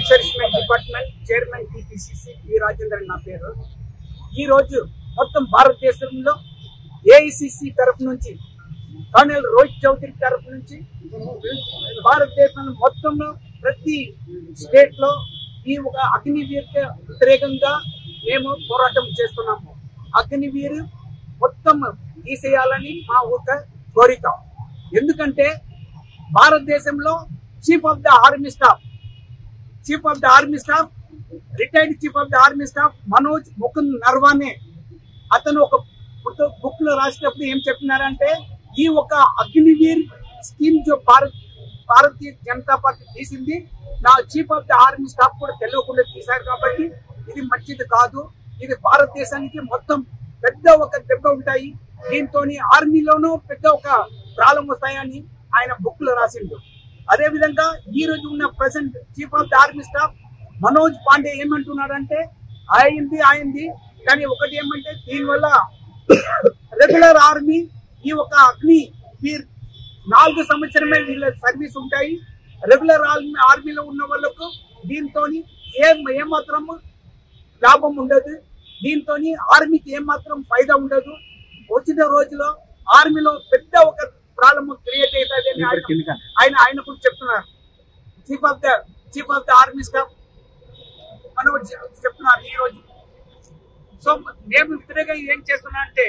ఎక్సైజ్మెంట్ department chairman TPCC P Rajendran నా పేరు ఈ రోజు మొత్తం భారతదేశంలో ఏఐసిసి తరఫు నుంచి కర్నల్ రోహిత్ చౌదరి తరఫు నుంచి భారతదేశం మొత్తంలో ప్రతి స్టేట్ లో ఈ ఒక అగ్నివీర్కి వ్యతిరేకంగా మేము పోరాటం చేస్తున్నాము అగ్నివీర్ మొత్తం తీసేయాలని మా ఒక కోరిక ఎందుకంటే భారతదేశంలో chief of the army staff chief of the army staff retired chief of the army staff Manoj Mukund Naravane అతను ఒక బుక్ లో రాసేటప్పుడు ఏం చెప్పినారంటే ఈ ఒక అగ్నివీర్ స్కీమ్ జో భారత్ భారతీయ జనతా పార్టీ తీసింది నా chief of the army staff కూడా తెలియకుండా తీశారు కాబట్టి ఇది మంచిది కాదు ఇది భారతదేశానికి మొత్తం పెద్ద ఒక దెబ్బ ఉంటాయి దీంతో ఆర్మీలోనూ పెద్ద ఒక ప్రాబ్లం వస్తాయని ఆయన బుక్ లో రాసిండు అదే విధంగా ఈ రోజు ఉన్న present chief of the army staff Manoj Pande ఏమంటున్నాడంటే అయింది అయింది కానీ ఒకటి ఏమంటే దీనివల్ల రెగ్యులర్ ఆర్మీ ఈ ఒక అగ్ని వీర్ నాలుగు సంవత్సరమే వీళ్ళ సర్వీస్ ఉంటాయి రెగ్యులర్ ఆర్మీ ఆర్మీలో ఉన్న వాళ్ళకు దీంతో ఏం ఏమాత్రం లాభం ఉండదు దీంతో ఆర్మీకి ఏమాత్రం ఫైదా ఉండదు వచ్చిన రోజులో ఆర్మీలో పెద్ద ఒక ప్రాబ్లం క్రియేట్ అవుతుంది అని ఆయన ఆయన ఆయన కూడా చెప్తున్నారు chief of the chief of the army staff మనం చెప్తున్నారు ఈ రోజు సో మేము వ్యతిరేకంగా ఏం చేస్తున్నా అంటే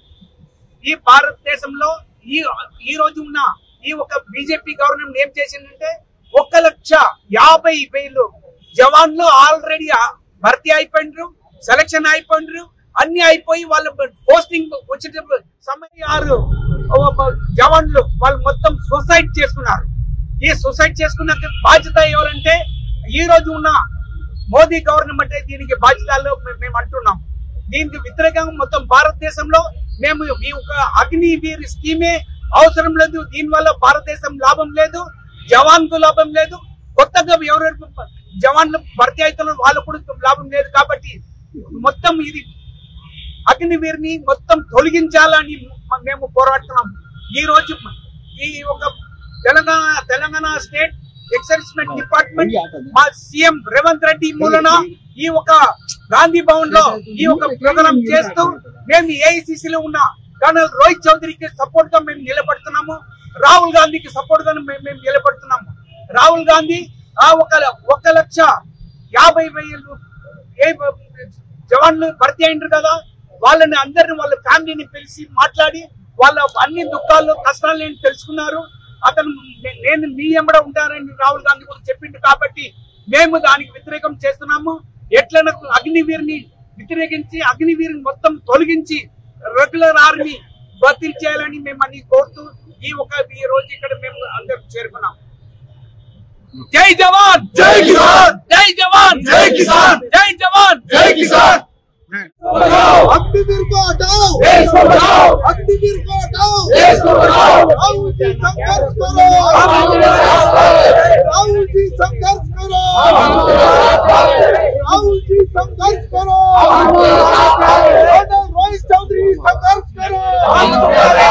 ఈ భారతదేశంలో ఈ ఈ రోజు ఉన్న ఈ ఒక బీజేపీ గవర్నమెంట్ ఏం చేసిందంటే ఒక లక్ష యాభై వేలు జవాన్లు ఆల్రెడీ భర్తీ అయిపోయినారు సెలక్షన్ అయిపోయినారు అన్ని అయిపోయి వాళ్ళ పోస్టింగ్ వచ్చేటప్పుడు సమయం ఆరు జవాన్లు వాళ్ళు మొత్తం సూసైడ్ చేసుకున్నారు ఈ సూసైడ్ చేసుకున్న బాధ్యత ఎవరంటే ఈ రోజు ఉన్న మోదీ గవర్నమెంట్ దీనికి బాధ్యతలు మేము అంటున్నాం దీనికి వ్యతిరేకంగా మొత్తం భారతదేశంలో మేము ఈ ఒక అగ్ని వీర్ స్కీమే అవసరం లేదు దీనివల్ల భారతదేశం లాభం లేదు జవాన్ కు లాభం లేదు కొత్తగా ఎవరెవరు జవాన్లు భర్తీ అవుతున్నారు వాళ్ళకు కూడా లాభం లేదు కాబట్టి మొత్తం ఇది అగ్నివీర్ని మొత్తం తొలగించాలని మేము పోరాడుతున్నాం ఈ రోజు ఈ ఒక Telangana Telangana state excitement department మా సీఎం రేవంత్ రెడ్డి మూలన ఈ ఒక గాంధీ భవన్ లో ఈ ఒక ప్రోగ్రాం చేస్తూ మేము ఏఐసిసి లో ఉన్న కర్నల్ రోహిత్ చౌదరికి సపోర్ట్ గా మేము నిలబడుతున్నాము రాహుల్ గాంధీకి సపోర్ట్ గా మేము మేము నిలబడుతున్నాము రాహుల్ గాంధీ ఆ ఒక ఒక లక్ష యాభై వేలు ఏ జవాన్లు భర్తీ అయినారు కదా వాళ్ళని అందరిని వాళ్ళ ఫ్యామిలీని పిలిచి మాట్లాడి వాళ్ళ అన్ని దుఃఖాలు కష్టాలు నేను తెలుసుకున్నారు అతను నే- నేను మీ ఎంబడ ఉంటానని రాహుల్ గాంధీ కూడా చెప్పిండు కాబట్టి మేము దానికి వ్యతిరేకం చేస్తున్నాము ఎట్లనో అగ్నివీర్ని వ్యతిరేకించి అగ్నివీర్ని మొత్తం తొలగించి రెగ్యులర్ ఆర్మీ భర్తీ చేయాలని మేము అన్ని కోరుతూ ఈ ఒక ఈ రోజు ఇక్కడ మేము అందరం చేరుకున్నాం జై జవాన్ జై కిసాన్! జై జవాన్ జై కిసాన్! జై జవాన్ जय किसान अग्निवीर को हटाओ देश को बचाओ अग्निवीर को हटाओ देश को बचाओ राहुल जी संघर्ष करो हम आपके साथ हैं राहुल जी संघर्ष करो हम आपके साथ हैं राहुल जी संघर्ष करो हम आपके साथ हैं रोहित चौधरी संघर्ष करो हम आपके